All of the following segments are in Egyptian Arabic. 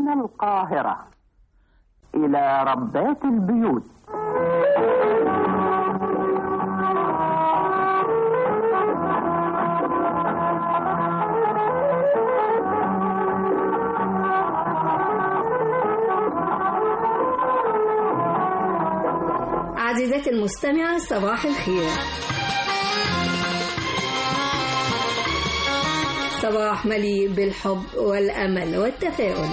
من القاهرة إلى ربات البيوت عزيزتي المستمعة صباح الخير صباح مليء بالحب والأمل والتفاؤل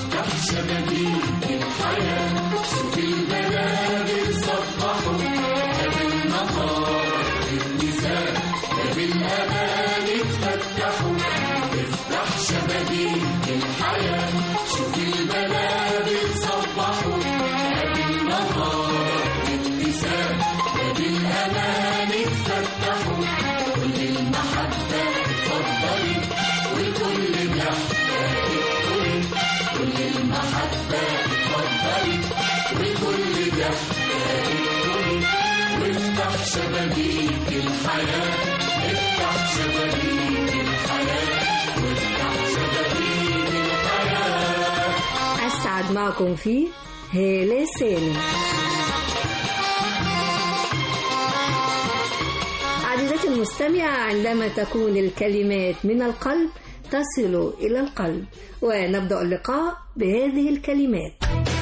أسعد معكم في هالة سالم عزيزتي المستمعة عندما تكون الكلمات من القلب تصل إلى القلب ونبدأ اللقاء بهذه الكلمات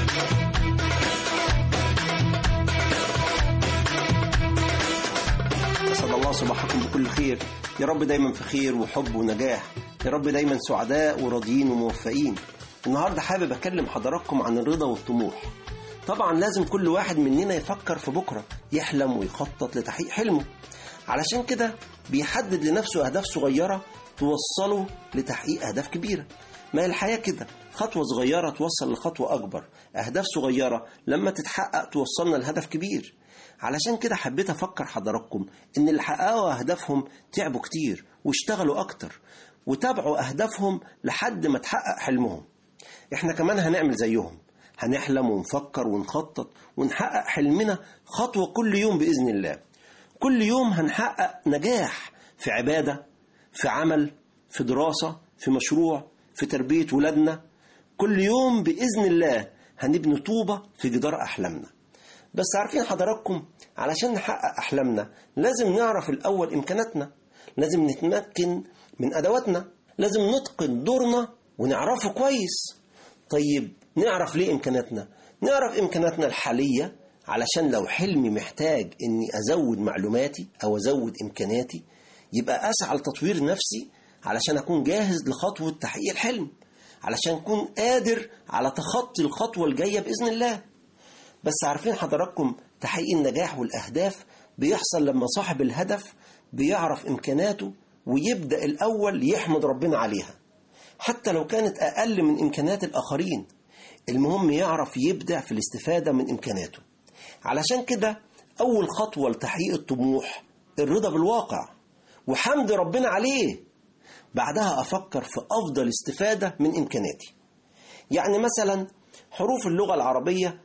أسعد الله صباحكم بكل خير يا رب دايما في خير وحب ونجاح يا رب دايما سعداء وراضيين وموفقين النهاردة حابب أكلم حضراتكم عن الرضا والطموح طبعا لازم كل واحد مننا يفكر في بكرة يحلم ويخطط لتحقيق حلمه علشان كده بيحدد لنفسه أهداف صغيرة توصله لتحقيق أهداف كبيرة ما هي الحياة كده خطوة صغيرة توصل لخطوة أكبر أهداف صغيرة لما تتحقق توصلنا لهدف كبير علشان كده حبيت أفكر حضراتكم إن اللي حققوا أهدافهم تعبوا كتير واشتغلوا أكتر وتابعوا أهدافهم لحد ما تحقق حلمهم إحنا كمان هنعمل زيهم هنحلم ونفكر ونخطط ونحقق حلمنا خطوة كل يوم بإذن الله كل يوم هنحقق نجاح في عبادة في عمل في دراسة في مشروع في تربية ولادنا كل يوم بإذن الله هنبني طوبة في جدار أحلامنا بس عارفين حضراتكم علشان نحقق أحلامنا لازم نعرف الأول إمكاناتنا لازم نتمكن من أدواتنا لازم نتقن دورنا ونعرفه كويس طيب نعرف ليه إمكاناتنا نعرف إمكاناتنا الحالية علشان لو حلمي محتاج إني أزود معلوماتي أو أزود إمكاناتي يبقى أسعى لتطوير نفسي علشان أكون جاهز لخطوة تحقيق الحلم علشان أكون قادر على تخطي الخطوة الجاية بإذن الله بس عارفين حضراتكم تحقيق النجاح والأهداف بيحصل لما صاحب الهدف بيعرف إمكاناته ويبدأ الأول يحمد ربنا عليها حتى لو كانت أقل من إمكانات الآخرين المهم يعرف يبدع في الاستفادة من إمكاناته علشان كده أول خطوة لتحقيق الطموح الرضا بالواقع وحمد ربنا عليه بعدها أفكر في أفضل استفادة من إمكاناتي يعني مثلا حروف اللغة العربية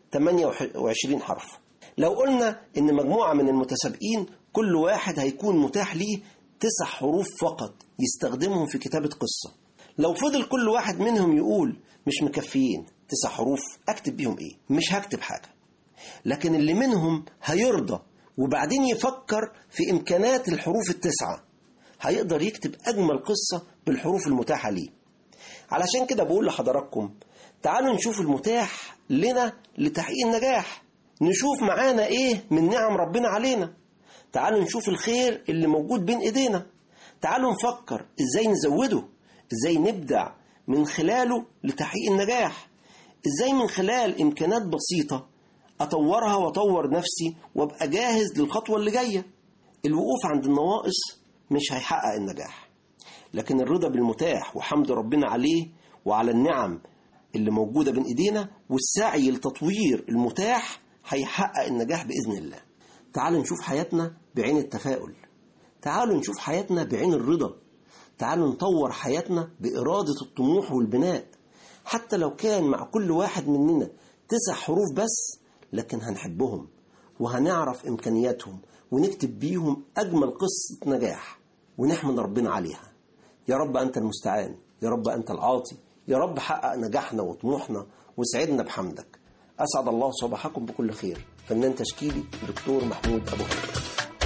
28 حرف لو قلنا إن مجموعة من المتسابقين كل واحد هيكون متاح ليه تسع حروف فقط يستخدمهم في كتابة قصة لو فضل كل واحد منهم يقول مش مكفيين تسع حروف أكتب بيهم إيه مش هكتب حاجة لكن اللي منهم هيرضى وبعدين يفكر في إمكانات الحروف التسعة هيقدر يكتب أجمل قصة بالحروف المتاحة ليه علشان كده بقول لحضراتكم تعالوا نشوف المتاح لنا لتحقيق النجاح نشوف معانا إيه من نعم ربنا علينا تعالوا نشوف الخير اللي موجود بين إيدينا تعالوا نفكر إزاي نزوده إزاي نبدع من خلاله لتحقيق النجاح إزاي من خلال إمكانات بسيطة أطورها وأطور نفسي وأبقى جاهز للخطوة اللي جاية الوقوف عند النواقص مش هيحقق النجاح لكن الرضا بالمتاح وحمد ربنا عليه وعلى النعم اللي موجودة بين إيدينا والسعي لتطوير المتاح هيحقق النجاح بإذن الله تعالوا نشوف حياتنا بعين التفاؤل تعالوا نشوف حياتنا بعين الرضا تعالوا نطور حياتنا بإرادة الطموح والبناء حتى لو كان مع كل واحد مننا تسع حروف بس لكن هنحبهم وهنعرف إمكانياتهم ونكتب بيهم أجمل قصة نجاح ونحمد ربنا عليها يا رب أنت المستعان يا رب أنت العاطي يا رب حقق نجاحنا وطموحنا وسعدنا بحمدك أسعد الله صباحكم بكل خير فنان تشكيلي دكتور محمود أبو هريرة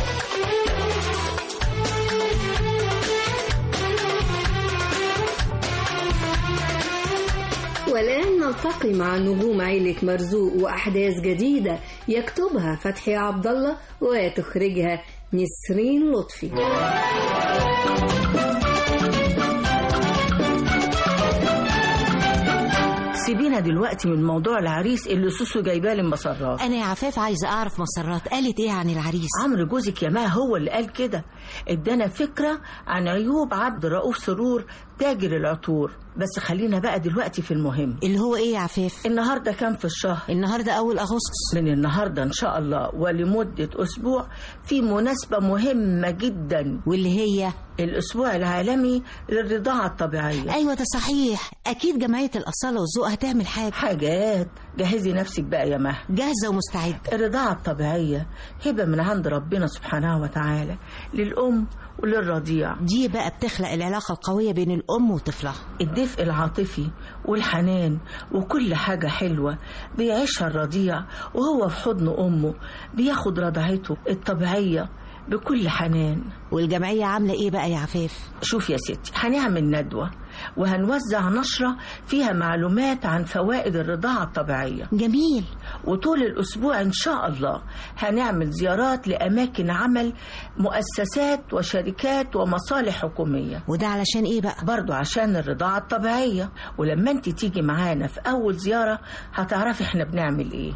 والآن نلتقي مع نجوم عيلة مرزوق وأحداث جديدة يكتبها فتحي عبد الله وتخرجها نسرين لطفي سيبينا دلوقتي من موضوع العريس اللي سوسو جايباه للمسرات انا يا عفاف عايزه اعرف مسرات قالت ايه عن العريس عمرو جوزك يا ما هو اللي قال كده ادانا فكرة عن عيوب عبد الرؤوف سرور تاجر العطور بس خلينا بقى دلوقتي في المهم اللي هو ايه يا عفاف النهارده كام في الشهر النهارده اول اغسطس من النهارده ان شاء الله ولمده اسبوع في مناسبه مهمه جدا واللي هي الاسبوع العالمي للرضاعه الطبيعيه ايوه ده صحيح اكيد جمعيه الاصاله والذوق هتعمل حاجه حاجات جهزي نفسك بقى يا مها جاهزه ومستعده الرضاعه الطبيعيه هبه من عند ربنا سبحانه وتعالى للام وللرضيع دي بقى بتخلق العلاقه القويه بين الام وطفلها الدفء العاطفي والحنان وكل حاجة حلوة بيعيشها الرضيع وهو في حضن أمه بياخد رضعته الطبيعية بكل حنان والجمعيه عامله ايه بقى يا عفاف شوف يا ستي هنعمل ندوة وهنوزع نشرة فيها معلومات عن فوائد الرضاعة الطبيعية جميل وطول الأسبوع إن شاء الله هنعمل زيارات لأماكن عمل مؤسسات وشركات ومصالح حكومية وده علشان ايه بقى برضو عشان الرضاعة الطبيعية ولما انت تيجي معانا في أول زيارة هتعرفي احنا بنعمل ايه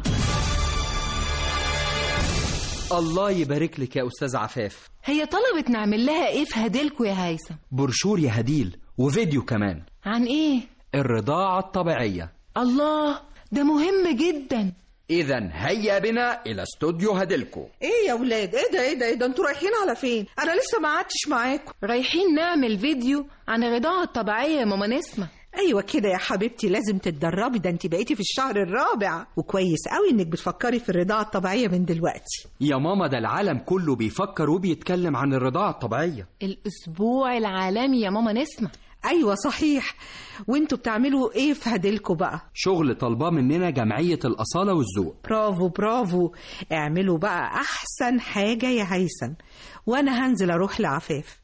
الله يبارك لك يا أستاذ عفاف هي طلبت نعمل لها ايه في هديلكوا يا هيثم برشور يا هديل وفيديو كمان عن ايه الرضاعة الطبيعية الله ده مهم جدا إذا هيا بنا إلى استوديو هديلكو ايه يا ولاد ايه ده ايه ده ايه ده انتوا رايحين على فين انا لسه ما قعدتش معاكم رايحين نعمل فيديو عن الرضاعة الطبيعية يا ماما نسمة ايوه كده يا حبيبتي لازم تتدربي ده انت بقيتي في الشهر الرابع وكويس قوي انك بتفكري في الرضاعه الطبيعيه من دلوقتي يا ماما ده العالم كله بيفكر وبيتكلم عن الرضاعة الطبيعية الأسبوع العالمي يا ماما نسمة ايوه صحيح وانتوا بتعملوا ايه في هديلكوا بقى شغل طالباه مننا جمعية الأصالة والذوق برافو برافو اعملوا بقى احسن حاجه يا هيثم وانا هنزل اروح لعفاف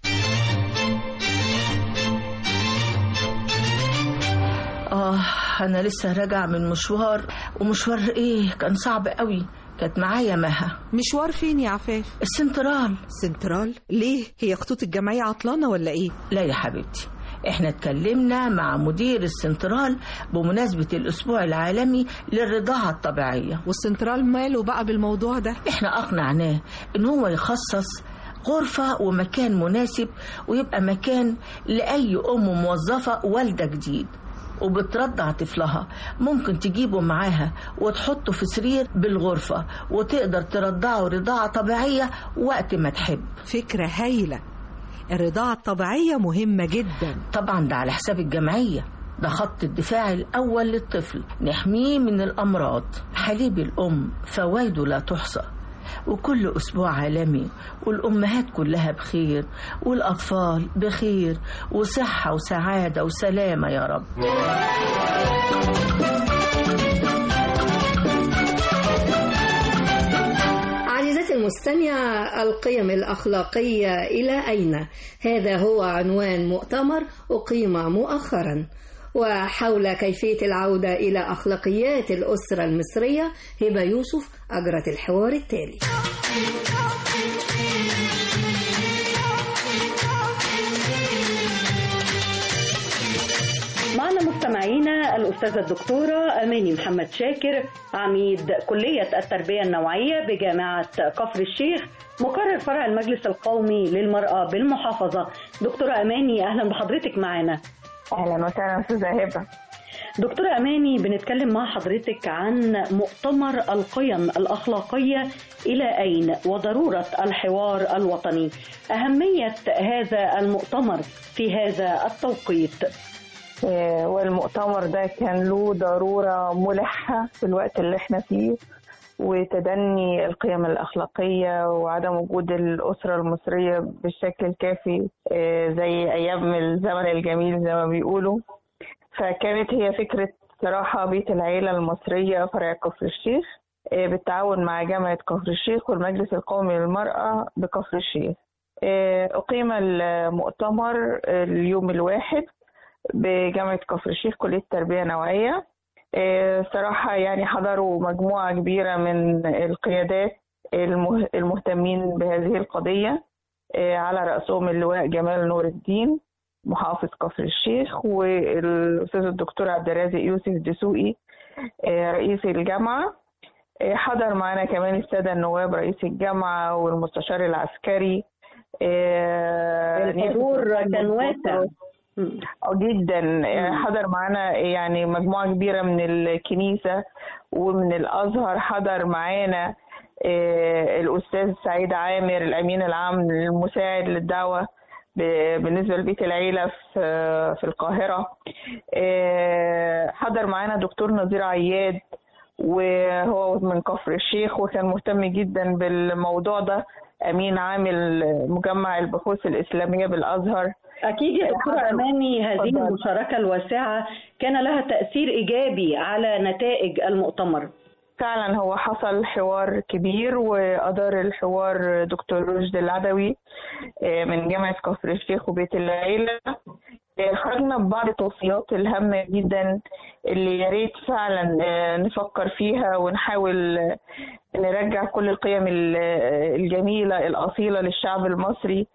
آه أنا لسه راجعة من مشوار ومشوار إيه كان صعب قوي كانت معايا مها مشوار فين يا عفاف السنترال سنترال ليه هي خطوط الجمعيه عطلانه ولا ايه لا يا حبيبتي احنا اتكلمنا مع مدير السنترال بمناسبة الأسبوع العالمي للرضاعة الطبيعية والسنترال ماله بقى بالموضوع ده احنا أقنعناه إن هو يخصص غرفة ومكان مناسب ويبقى مكان لأي أم موظفة والدة جديد وبترضع طفلها ممكن تجيبه معاها وتحطه في سرير بالغرفة وتقدر ترضعه رضاعة طبيعية وقت ما تحب فكره هايله الرضاعه الطبيعيه مهمه جدا طبعا ده على حساب الجمعية ده خط الدفاع الأول للطفل نحميه من الأمراض حليب الأم فوائده لا تحصى وكل أسبوع عالمي والأمهات كلها بخير والأطفال بخير وصحة وسعادة وسلامة يا رب عزيزتي المستمعة القيم الأخلاقية إلى أين؟ هذا هو عنوان مؤتمر أقيم مؤخرا وحول كيفية العودة إلى أخلاقيات الأسرة المصرية هبة يوسف أجرت الحوار التالي معنا مستمعينا الأستاذة الدكتورة أماني محمد شاكر عميد كلية التربية النوعية بجامعة كفر الشيخ مقرر فرع المجلس القومي للمرأة بالمحافظة دكتورة أماني أهلا بحضرتك معنا اهلا وسهلا استاذه هبه دكتورة أماني بنتكلم مع حضرتك عن مؤتمر القيم الأخلاقية إلى أين وضرورة الحوار الوطني أهمية هذا المؤتمر في هذا التوقيت آه، والمؤتمر ده كان له ضروره ملحه في الوقت اللي احنا فيه وتدني القيم الأخلاقية وعدم وجود الأسرة المصرية بالشكل الكافي آه، زي أيام الزمن الجميل زي ما بيقولوا فكانت هي فكرة صراحة بيت العيلة المصرية فرع كفر الشيخ آه، بالتعاون مع جامعة كفر الشيخ والمجلس القومي للمرأة بكفر الشيخ آه، أقيم المؤتمر اليوم الواحد بجامعة كفر الشيخ كلية تربية نوعية آه، صراحة يعني حضروا مجموعة كبيرة من القيادات المه- المهتمين بهذه القضية آه، على رأسهم اللواء جمال نور الدين محافظ كفر الشيخ والأستاذ الدكتور عبد الرازق يوسف دسوقي آه، رئيس الجامعة آه، حضر معنا كمان السادة النواب رئيس الجامعة والمستشار العسكري آه، الحضور كان واسع اه جدا آه، حضر معانا يعني مجموعة كبيرة من الكنيسة ومن الأزهر حضر معانا آه، الأستاذ سعيد عامر الأمين العام المساعد للدعوة ب- بالنسبة لبيت العيلة في في القاهرة آه، حضر معانا دكتور نظير عياد وهو من كفر الشيخ وكان مهتم جدا بالموضوع ده أمين عامل مجمع البحوث الإسلامية بالأزهر أكيد يا دكتورة حضر- أماني هذه اتفضل. المشاركة الواسعة كان لها تأثير إيجابي على نتائج المؤتمر فعلا هو حصل حوار كبير وأدار الحوار دكتور رشدي العدوي آه، من جامعة كفر الشيخ وبيت العيلة آه، خرجنا ببعض التوصيات الهامة جدا اللي يا ريت فعلا آه، نفكر فيها ونحاول آه، نرجع كل القيم ال- آه، الجميلة الأصيلة للشعب المصري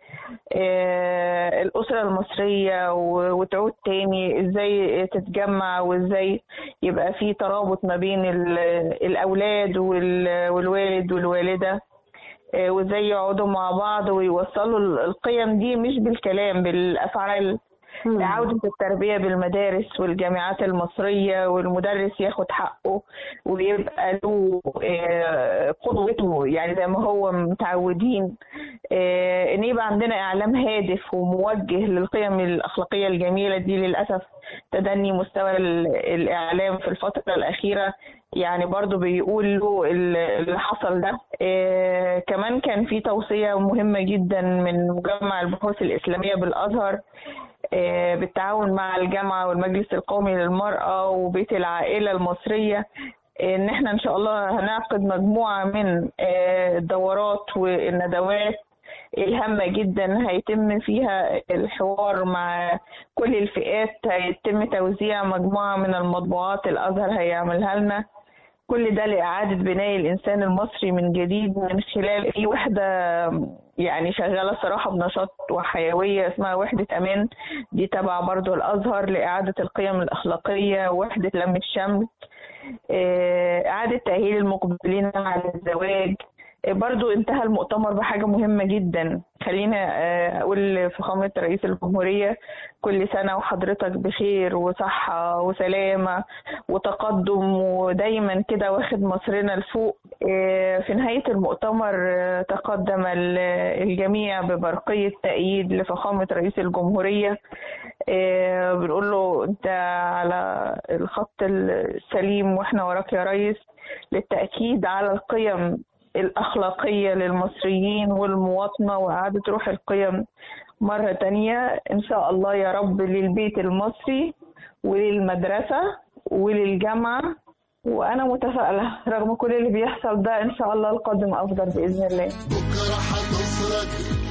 آه، الأسرة المصرية و- وتعود تاني ازاي تتجمع وازاي يبقى في ترابط ما بين ال- الأولاد وال- والوالد والوالدة آه، وازاي يقعدوا مع بعض ويوصلوا ال- القيم دي مش بالكلام بالأفعال عودة التربية بالمدارس والجامعات المصرية والمدرس ياخد حقه ويبقى له آه، قدوته يعني زي ما هو متعودين آه، ان يبقى عندنا اعلام هادف وموجه للقيم الاخلاقية الجميلة دي للاسف تدني مستوى ال- الاعلام في الفترة الاخيرة يعني برضو بيقول له ال- اللي حصل ده آه، كمان كان في توصية مهمة جدا من مجمع البحوث الإسلامية بالأزهر آه، بالتعاون مع الجامعة والمجلس القومي للمرأة وبيت العائلة المصرية آه، ان احنا ان شاء الله هنعقد مجموعة من آه، الدورات والندوات الهامة جدا هيتم فيها الحوار مع كل الفئات هيتم توزيع مجموعة من المطبوعات الأزهر هيعملها لنا كل ده لإعادة بناء الإنسان المصري من جديد من خلال في وحدة يعني شغالة صراحة بنشاط وحيوية اسمها وحدة أمان دي تبع برضو الأزهر لإعادة القيم الأخلاقية وحدة لم الشمل آه، إعادة تأهيل المقبلين على الزواج آه، برضو انتهى المؤتمر بحاجة مهمة جدا خلينا آه، أقول فخامة رئيس الجمهورية كل سنة وحضرتك بخير وصحة وسلامة وتقدم ودايما كده واخد مصرنا لفوق آه، في نهاية المؤتمر آه، تقدم ال- الجميع ببرقية تأييد لفخامة رئيس الجمهورية آه، بنقول له انت على الخط السليم واحنا وراك يا ريس للتأكيد على القيم الأخلاقية للمصريين والمواطنة وإعادة روح القيم مرة تانية إن شاء الله يا رب للبيت المصري وللمدرسة وللجامعة وأنا متفائلة رغم كل اللي بيحصل ده إن شاء الله القادم أفضل بإذن الله بكرة هتفرج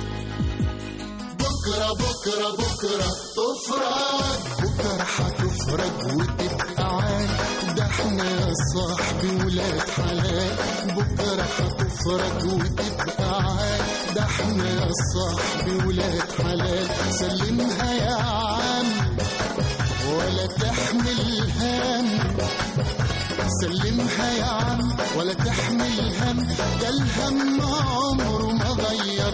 بكرة بكرة بكرة تفرج بكرة هتفرج وتبقى عال ده احنا يا صاحبي ولاد حلال بكرة هتفرج وتبقى عال ده احنا يا صاحبي ولاد حلال سلمها يا عم ولا تحمل هم سلمها يا عم ولا تحمل هم ده الهم عمره ما غير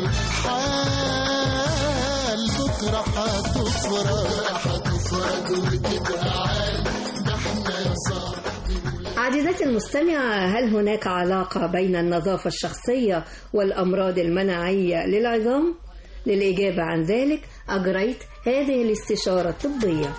حال بكرة هتفرج هتفرج وتبقى عال ده احنا يا صاحبي عزيزتي المستمعة هل هناك علاقة بين النظافة الشخصية والأمراض المناعية للعظام؟ للإجابة عن ذلك أجريت هذه الاستشارة الطبية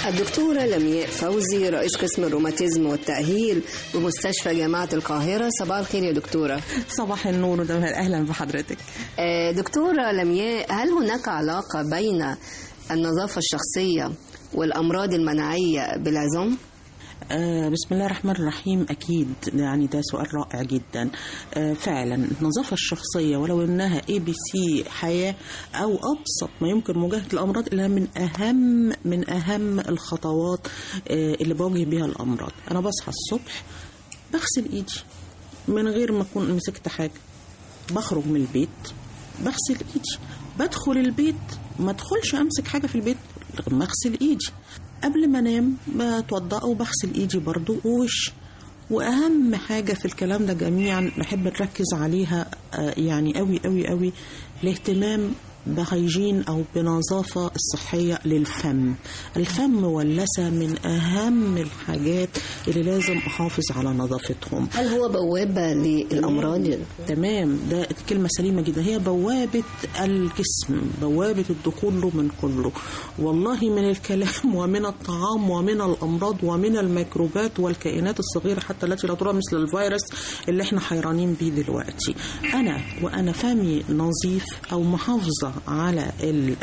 الدكتورة لمياء فوزي رئيس قسم الروماتيزم والتأهيل بمستشفى جامعة القاهرة صباح الخير يا دكتورة صباح النور ودمها أهلا بحضرتك آه، دكتورة لمياء هل هناك علاقة بين النظافة الشخصية والأمراض المناعية بالعظام؟ آه بسم الله الرحمن الرحيم أكيد يعني ده سؤال رائع جدا آه فعلا النظافة الشخصية ولو إنها اي بي سي حياة أو أبسط ما يمكن مواجهة الأمراض إلا من أهم من أهم الخطوات آه اللي بواجه بها الأمراض أنا بصحى الصبح بغسل إيدي من غير ما أكون مسكت حاجة بخرج من البيت بغسل إيدي بدخل البيت ما ادخلش امسك حاجه في البيت غير ما اغسل ايدي قبل ما انام بتوضأ وبغسل ايدي برضو ووش واهم حاجه في الكلام ده جميعا نحب نركز عليها آه، يعني قوي قوي قوي الاهتمام بهيجين او بنظافه الصحيه للفم الفم واللثه من اهم الحاجات اللي لازم احافظ على نظافتهم هل هو بوابة للأمراض؟ تمام ده كلمة سليمة جدا هي بوابة الجسم بوابة الدخول له من كله والله من الكلام ومن الطعام ومن الأمراض ومن الميكروبات والكائنات الصغيرة حتى التي لا ترى مثل الفيروس اللي احنا حيرانين بيه دلوقتي أنا وأنا فمي نظيف أو محافظة على ال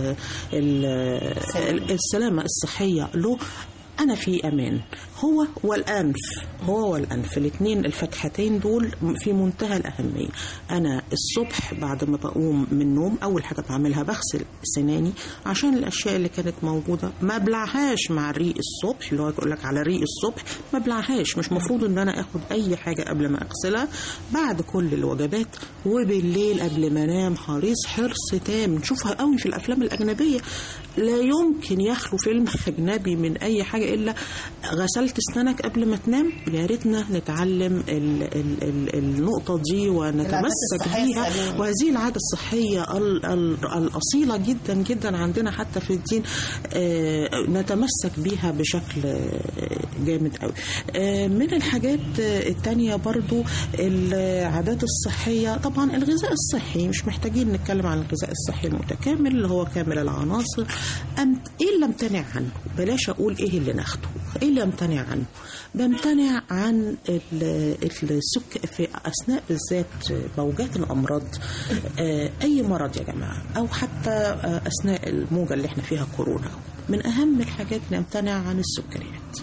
ال السلامة الصحية له أنا في أمان هو والأنف هو والأنف الاثنين الفتحتين دول في منتهى الأهمية أنا الصبح بعد ما بقوم من النوم أول حاجة بعملها بغسل سناني عشان الأشياء اللي كانت موجودة ما بلعهاش مع ريق الصبح اللي هو يقول لك على ريق الصبح ما بلعهاش مش مفروض إن أنا آخد أي حاجة قبل ما أغسلها بعد كل الوجبات وبالليل قبل ما أنام حريص حرص تام نشوفها قوي في الأفلام الأجنبية لا يمكن يخلو فيلم أجنبي من أي حاجة إلا غسلت أسنانك قبل ما تنام يا ريتنا نتعلم ال ال ال النقطة دي ونتمسك الصحية بيها السليمة. وهذه العادة الصحية ال ال الأصيلة جدا جدا عندنا حتى في الدين آه، نتمسك بيها بشكل آه، جامد قوي آه، من الحاجات آه، التانية برضو العادات الصحية طبعا الغذاء الصحي مش محتاجين نتكلم عن الغذاء الصحي المتكامل اللي هو كامل العناصر أم ايه اللي امتنع عنه بلاش اقول ايه اللي ناخده ايه اللي امتنع عنه بمتنع عن ال- السك في اثناء بالذات موجات الامراض آه، اي مرض يا جماعه او حتى آه، اثناء الموجه اللي احنا فيها كورونا من اهم الحاجات نمتنع عن السكريات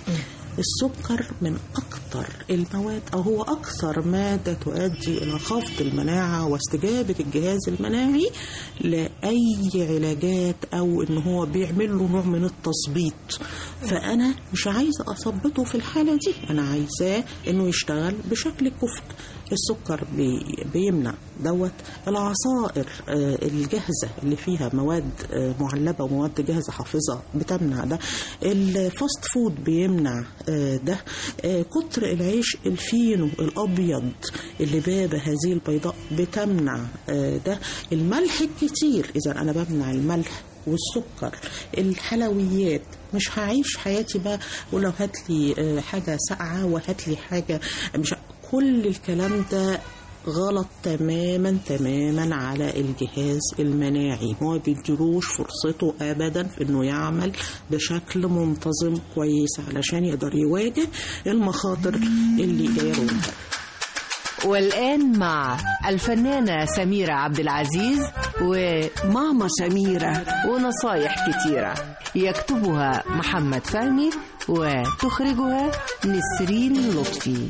السكر من أكثر المواد أو هو أكثر مادة تؤدي إلى خفض المناعة واستجابة الجهاز المناعي لأي علاجات أو إن هو بيعمل له نوع من التثبيط فأنا مش عايزة أثبطه في الحالة دي أنا عايزاه إنه يشتغل بشكل كفء السكر بي بيمنع دوت العصائر آه، الجاهزة اللي فيها مواد آه، معلبة ومواد جاهزة حافظة بتمنع ده الفاست فود بيمنع آه، ده آه، كتر العيش الفينو الأبيض اللي بابة هذه البيضاء بتمنع آه، ده الملح الكتير إذا أنا بمنع الملح والسكر الحلويات مش هعيش حياتي بقى ولو هات لي آه، حاجة ساقعة وهات لي حاجة مش كل الكلام ده غلط تماما تماما على الجهاز المناعي هو بيديلوش فرصته ابدا في انه يعمل بشكل منتظم كويس علشان يقدر يواجه المخاطر اللي جايه له من بره. والآن مع الفنانة سميرة عبد العزيز وماما سميرة ونصايح كتيرة يكتبها محمد فهمي وتخرجها نسرين لطفي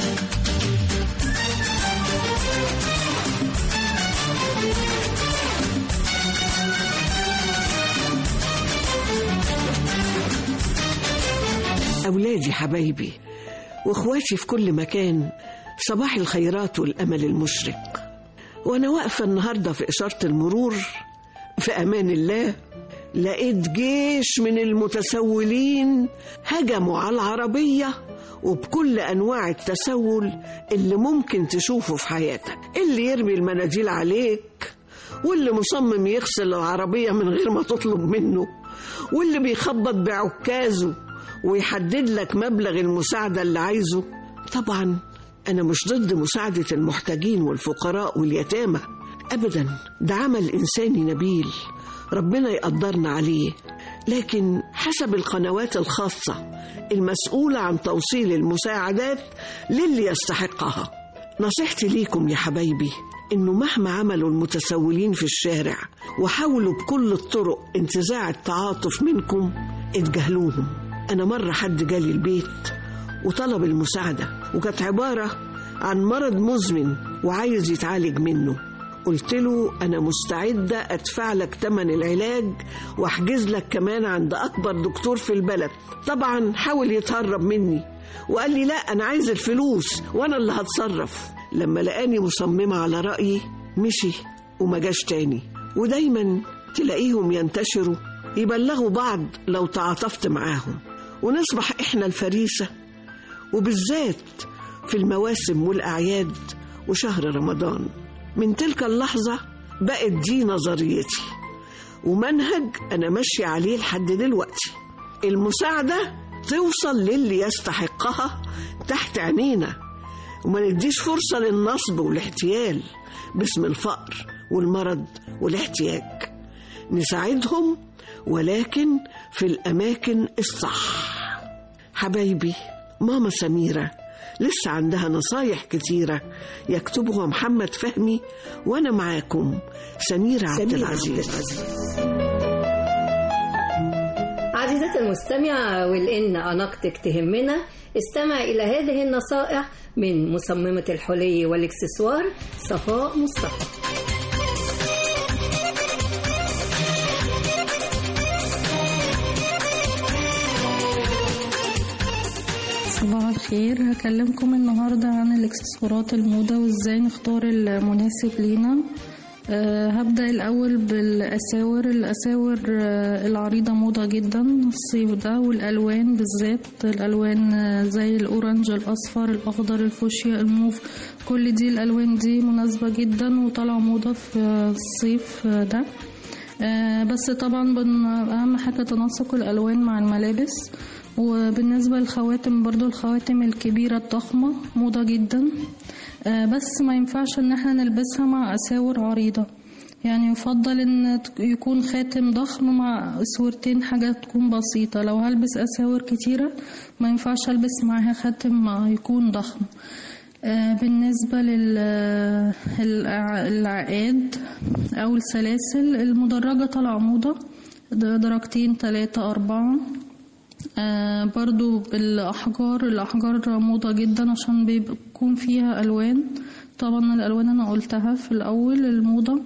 أولادي حبايبي وإخواتي في كل مكان صباح الخيرات والأمل المشرق وأنا واقفة النهاردة في إشارة المرور في أمان الله لقيت جيش من المتسولين هجموا على العربية وبكل أنواع التسول اللي ممكن تشوفه في حياتك اللي يرمي المناديل عليك واللي مصمم يغسل العربية من غير ما تطلب منه واللي بيخبط بعكازه ويحدد لك مبلغ المساعدة اللي عايزه طبعا أنا مش ضد مساعدة المحتاجين والفقراء واليتامى أبدا ده عمل إنساني نبيل ربنا يقدرنا عليه لكن حسب القنوات الخاصة المسؤولة عن توصيل المساعدات للي يستحقها نصيحتي ليكم يا حبايبي إنه مهما عملوا المتسولين في الشارع وحاولوا بكل الطرق انتزاع التعاطف منكم اتجاهلوهم أنا مرة حد جالي البيت وطلب المساعدة وكانت عبارة عن مرض مزمن وعايز يتعالج منه قلت له أنا مستعدة أدفع لك تمن العلاج وأحجز لك كمان عند أكبر دكتور في البلد طبعا حاول يتهرب مني وقال لي لا أنا عايز الفلوس وأنا اللي هتصرف لما لقاني مصممة على رأيي مشي وما جاش تاني ودايما تلاقيهم ينتشروا يبلغوا بعض لو تعاطفت معاهم ونصبح إحنا الفريسة وبالذات في المواسم والأعياد وشهر رمضان من تلك اللحظة بقت دي نظريتي ومنهج أنا ماشية عليه لحد دلوقتي المساعدة توصل للي يستحقها تحت عينينا وما نديش فرصة للنصب والاحتيال باسم الفقر والمرض والاحتياج نساعدهم ولكن في الأماكن الصح حبايبي ماما سميرة لسه عندها نصايح كتيرة يكتبها محمد فهمي وأنا معاكم سميرة عبد العزيز عزيزتي المستمعة ولأن أناقتك تهمنا استمع إلى هذه النصائح من مصممة الحلي والإكسسوار صفاء مصطفى صباح الخير هكلمكم النهاردة عن الاكسسوارات الموضة وازاي نختار المناسب لينا أه هبدأ الأول بالأساور الأساور أه العريضة موضة جدا الصيف ده والألوان بالذات الألوان أه زي الأورنج الأصفر الأخضر الفوشيا الموف كل دي الألوان دي مناسبة جدا وطالعة موضة في الصيف ده بس طبعا أهم حاجة تناسق الألوان مع الملابس وبالنسبة للخواتم برضو الخواتم الكبيرة الضخمة موضة جدا بس ما ينفعش ان احنا نلبسها مع اساور عريضة يعني يفضل ان يكون خاتم ضخم مع اسورتين حاجة تكون بسيطة لو هلبس اساور كتيرة ما ينفعش البس معاها خاتم يكون ضخم بالنسبة للعقاد أو السلاسل المدرجة طالعة موضة درجتين تلاتة أربعة آه برضو بالأحجار الأحجار موضة جدا عشان بيكون فيها ألوان طبعا الألوان أنا قلتها في الأول الموضة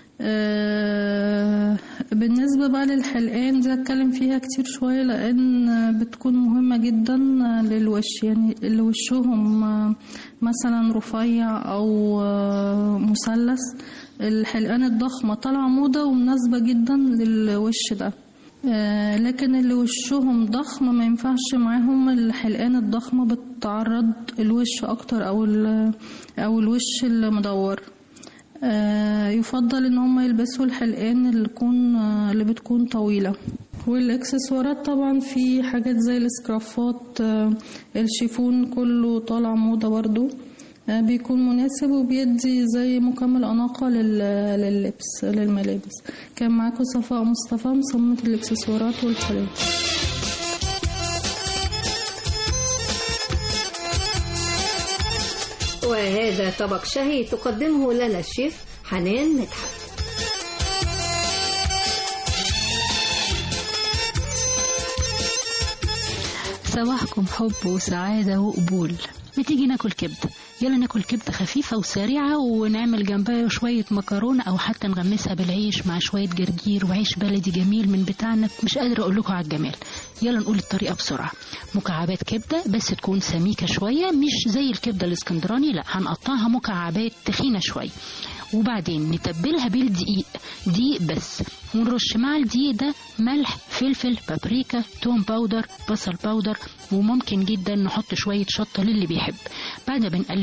آه بالنسبة بقى للحلقان دي هتكلم فيها كتير شوية لأن بتكون مهمة جدا للوش يعني اللي وشهم مثلا رفيع أو مثلث الحلقان الضخمة طالعة موضة ومناسبة جدا للوش ده آه لكن اللي وشهم ضخم ما ينفعش معاهم الحلقان الضخمة بتعرض الوش اكتر او او الوش المدور آه يفضل ان هم يلبسوا الحلقان اللي تكون آه اللي بتكون طويلة والاكسسوارات طبعا في حاجات زي السكرافات الشيفون كله طالع موضة برضو بيكون مناسب وبيدي زي مكمل أناقة لللبس للملابس كان معاكم صفاء مصطفى مصممة الإكسسوارات والحلال وهذا طبق شهي تقدمه لنا الشيف حنان مدحت صباحكم حب وسعادة وقبول ما تيجي ناكل كبدة يلا ناكل كبدة خفيفة وسريعة ونعمل جنبها شوية مكرونة أو حتى نغمسها بالعيش مع شوية جرجير وعيش بلدي جميل من بتاعنا مش قادرة أقول لكم على الجمال يلا نقول الطريقة بسرعة مكعبات كبدة بس تكون سميكة شوية مش زي الكبدة الاسكندراني لا هنقطعها مكعبات تخينة شوية وبعدين نتبلها بالدقيق دقيق بس ونرش مع الدقيق ده ملح فلفل بابريكا توم باودر بصل باودر وممكن جدا نحط شوية شطة للي بيحب بعد ما بنقلب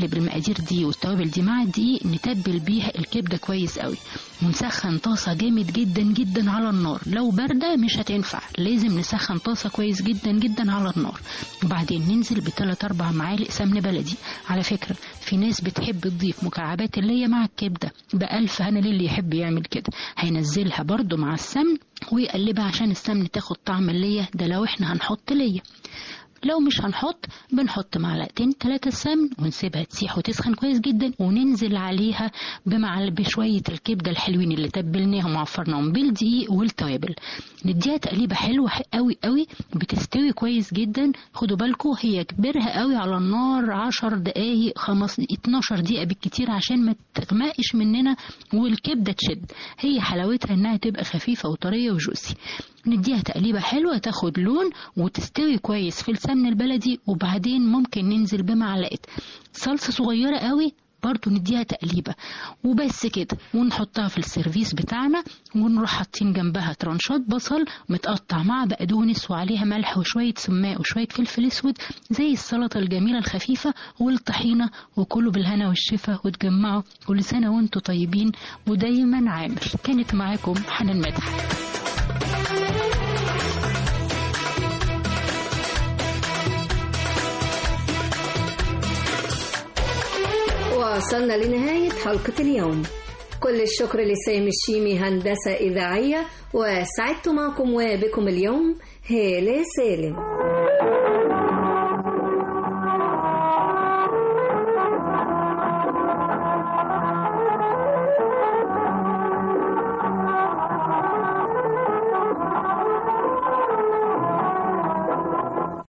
بالمقادير دي والتوابل دي مع الدقيق نتبل بيها الكبده كويس قوي ونسخن طاسه جامد جدا جدا على النار لو بارده مش هتنفع لازم نسخن طاسه كويس جدا جدا على النار وبعدين ننزل بثلاث اربع معالق سمن بلدي على فكره في ناس بتحب تضيف مكعبات اللي هي مع الكبده بألف هنا للي يحب يعمل كده هينزلها برضو مع السمن ويقلبها عشان السمن تاخد طعم اللية ده لو احنا هنحط لية لو مش هنحط بنحط معلقتين ثلاثة سمن ونسيبها تسيح وتسخن كويس جدا وننزل عليها بمعل بشوية الكبدة الحلوين اللي تبلناهم وعفرناهم بالدقيق والتوابل نديها تقليبة حلوة قوي قوي بتستوي كويس جدا خدوا بالكم هي كبرها قوي على النار 10 دقايق 15 12 دقيقة بالكتير عشان ما تغمقش مننا والكبدة تشد هي حلاوتها انها تبقى خفيفة وطرية وجوسي نديها تقليبة حلوة تاخد لون وتستوي كويس في السمن البلدي وبعدين ممكن ننزل بمعلقة صلصة صغيرة قوي برضو نديها تقليبة وبس كده ونحطها في السيرفيس بتاعنا ونروح حاطين جنبها ترانشات بصل متقطع مع بقدونس وعليها ملح وشوية سماق وشوية فلفل اسود زي السلطة الجميلة الخفيفة والطحينة وكله بالهنا والشفا وتجمعوا كل سنة وانتم طيبين ودايما عامر كانت معاكم حنان مدحت وصلنا لنهاية حلقة اليوم كل الشكر لسامي الشيمي هندسة إذاعية وسعدت معكم وبكم اليوم هالة سالم